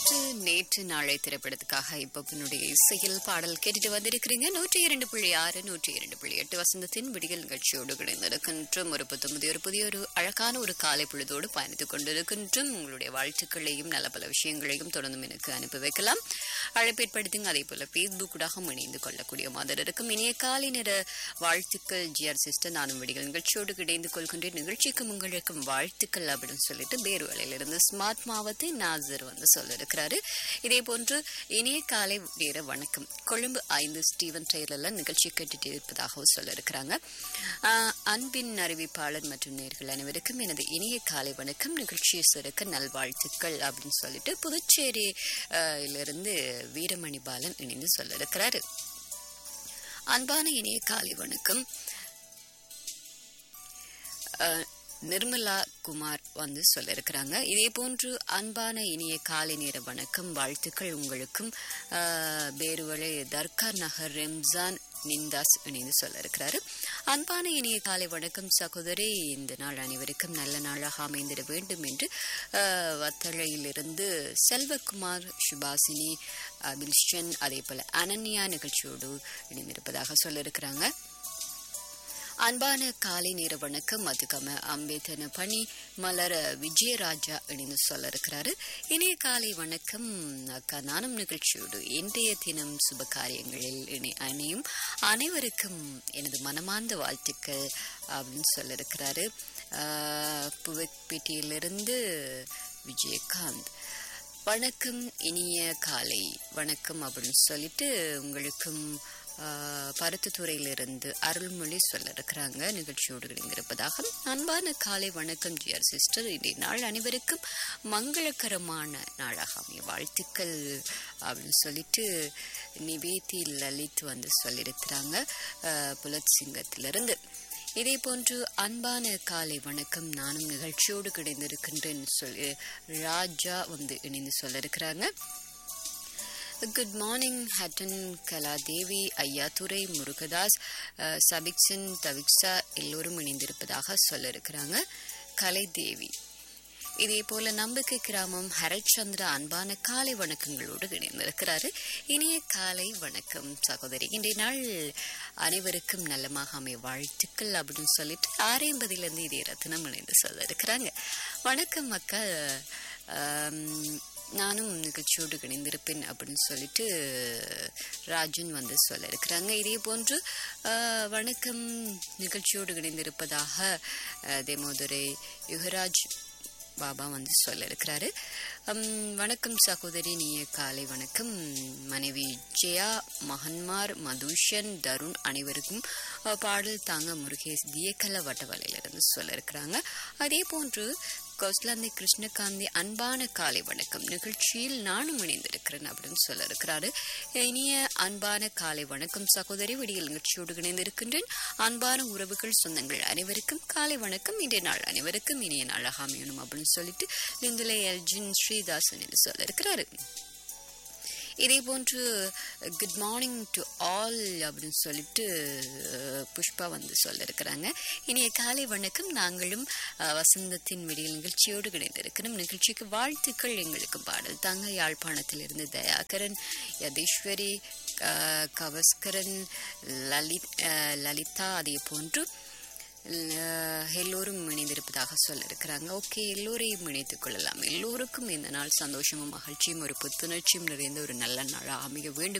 நேற்று நேற்று நாளை திரைப்படத்துக்காக இப்பனுடைய இசையில் பாடல் கேட்டுட்டு வந்திருக்கிறீங்க நூற்றி இரண்டு புள்ளி ஆறு நூற்றி இரண்டு புள்ளி எட்டு வசந்தத்தின் விடியல் நிகழ்ச்சியோடு கிடைந்திருக்கின்றும் ஒரு புத்தமுதி ஒரு புதிய ஒரு அழகான ஒரு காலை பொழுதோடு பயணித்துக் கொண்டிருக்கின்றும் உங்களுடைய வாழ்த்துக்களையும் நல்ல பல விஷயங்களையும் தொடர்ந்து எனக்கு அனுப்பி வைக்கலாம் அழைப்பேற்படுத்துங்க அதே போல ஃபேஸ்புக்கூடாக இணைந்து கொள்ளக்கூடிய மாதிரி இருக்கும் இனிய காலை நேர வாழ்த்துக்கள் ஜிஆர் சிஸ்டர் நானும் விடிகள் நிகழ்ச்சியோடு இணைந்து கொள்கின்ற நிகழ்ச்சிக்கும் உங்களுக்கும் வாழ்த்துக்கள் அப்படின்னு சொல்லிட்டு பேருவலையிலிருந்து ஸ்மார்ட் மாவத்தை நாசர் வந்து சொல்லியிருக்கிறாரு இதே போன்று இனிய காலை நேர வணக்கம் கொழும்பு ஐந்து ஸ்டீவன் டெய்லர்ல நிகழ்ச்சி கேட்டுட்டு இருப்பதாகவும் சொல்லியிருக்கிறாங்க ஆஹ், அன்பின் அறிவிப்பாளர் மற்றும் நேர்கள் அனைவருக்கும் எனது இனிய காலை வணக்கம் நிகழ்ச்சியை சிறக்க நல்வாழ்த்துக்கள் அப்படின்னு சொல்லிட்டு புதுச்சேரி ஆஹ், இலிருந்து வீரமணி பாலன் இணைந்து சொல்லியிருக்கிறாரு அன்பான இனிய காலை வணக்கம் அஹ், நிர்மலா குமார் வந்து சொல்லியிருக்கிறாங்க இதே போன்று அன்பான இனிய காலை நேர வணக்கம் வாழ்த்துக்கள் உங்களுக்கும் அஹ், பேருவளை தர்கா நகர் ரெம்ஜான் நிந்தாஸ் இணைந்து சொல்ல இருக்கிறாரு அன்பான இனிய காலை வணக்கம் சகோதரி இந்த நாள் அனைவருக்கும் நல்ல நாளாக அமைந்திட வேண்டும் என்று அஹ், வத்தளையிலிருந்து செல்வகுமார் சுபாசினி அபில்ஷன் அதே போல அனன்யா நிகழ்ச்சியோடு இணைந்திருப்பதாக சொல்லியிருக்கிறாங்க அன்பான காலை நேர வணக்கம் அதுக்கம அம்பேதன பணி மலர விஜயராஜா இணைந்து சொல்ல இருக்கிறாரு இணைய காலை வணக்கம் அக்கா நானும் நிகழ்ச்சியோடு இன்றைய தினம் சுப காரியங்களில் இணை அணையும் அனைவருக்கும் எனது மனமார்ந்த வாழ்த்துக்கள் அப்படின்னு சொல்ல இருக்கிறாரு புவக்பேட்டையிலிருந்து விஜயகாந்த் வணக்கம் இனிய காலை வணக்கம் அப்படின்னு சொல்லிட்டு உங்களுக்கும் ஆஹ், பருத்தித்துறையிலிருந்து அருள்மொழி சொல்ல இருக்கிறாங்க நிகழ்ச்சியோடு இணைந்திருப்பதாக அன்பான காலை வணக்கம் ஜிஆர் சிஸ்டர் இன்றைய நாள் அனைவருக்கும் மங்களகரமான நாளாக அமைய வாழ்த்துக்கள் அப்படின்னு சொல்லிட்டு நிவேதி லலித் வந்து சொல்லியிருக்கிறாங்க ஆஹ், புலத் சிங்கத்திலிருந்து இதே போன்று அன்பான காலை வணக்கம் நானும் நிகழ்ச்சியோடு கிடைந்திருக்கின்றேன் சொல்லி ராஜா வந்து இணைந்து சொல்ல இருக்கிறாங்க குட் மார்னிங் ஹட்டன் கலாதேவி ஐயாதுரை முருகதாஸ் அஹ், சபிக்சன் தவிக்ஸா எல்லோரும் இணைந்திருப்பதாக சொல்ல இருக்கிறாங்க கலைதேவி இதே போல நம்பிக்கை கிராமம் ஹரச்சந்திர அன்பான காலை வணக்கங்களோடு இணைந்திருக்கிறாரு இனிய காலை வணக்கம் சகோதரி இன்றைய நாள் அனைவருக்கும் நல்லமாக அமைய வாழ்த்துக்கள் அப்படின்னு சொல்லிட்டு ஆறு எண்பதிலிருந்து இதே ரத்னம் இணைந்து சொல்ல இருக்கிறாங்க வணக்கம் அக்கா ஆம், நானும் நிகழ்ச்சியோடு இணைந்திருப்பேன் அப்படின்னு சொல்லிட்டு ராஜன் வந்து சொல்ல இருக்கிறாங்க இதே போன்று ஆஹ், வணக்கம் நிகழ்ச்சியோடு இணைந்திருப்பதாக ஆஹ், தேமோதுரை யுகராஜ் பாபா வந்து சொல்ல இருக்கிறாரு உம், வணக்கம் சகோதரி நீய காலை வணக்கம் மனைவி ஜெயா மகன்மார் மதுஷன் தருண் அனைவருக்கும் அஹ், பாடல் தாங்க முருகேஷ் தியக்கல வட்டவலையிலிருந்து சொல்ல இருக்கிறாங்க அதே போன்று கௌஸ்லாந்தி கிருஷ்ணகாந்தி அன்பான காலை வணக்கம் நிகழ்ச்சியில் நானும் இணைந்திருக்கிறேன் அப்படின்னு சொல்ல இருக்கிறாரு இனிய அன்பான காலை வணக்கம் சகோதரி விடியல் நிகழ்ச்சியோடு இணைந்திருக்கின்றேன் அன்பான உறவுகள் சொந்தங்கள் அனைவருக்கும் காலை வணக்கம் இன்றைய நாள் அனைவருக்கும் இனிய நாளாக அமையணும் அப்படின்னு சொல்லிட்டு லிந்துலை எல்ஜின் ஸ்ரீதாசன் என்று சொல்ல இருக்கிறாரு இதே போன்று குட் மார்னிங் டு ஆல் அப்படின்னு சொல்லிட்டு அஹ், புஷ்பா வந்து சொல்ல இருக்கிறாங்க இனிய காலை வணக்கம் நாங்களும் அஹ், வசந்தத்தின் விடியல் நிகழ்ச்சியோடு இணைந்திருக்கிறோம் நிகழ்ச்சிக்கு வாழ்த்துக்கள் எங்களுக்கு பாடல் தாங்க யாழ்ப்பாணத்திலிருந்து தயாகரன் யதீஸ்வரி அஹ், கவஸ்கரன் லலித் அஹ், லலிதா அதே போன்று அஹ், எல்லோரும் இணைந்திருப்பதாக சொல்ல இருக்கிறாங்க ஓகே எல்லோரையும் இணைத்துக் கொள்ளலாம் எல்லோருக்கும் இந்த நாள் சந்தோஷமும் மகிழ்ச்சியும் ஒரு புத்துணர்ச்சியும் நிறைந்த ஒரு நல்ல நாளாக அமைய வேண்டும்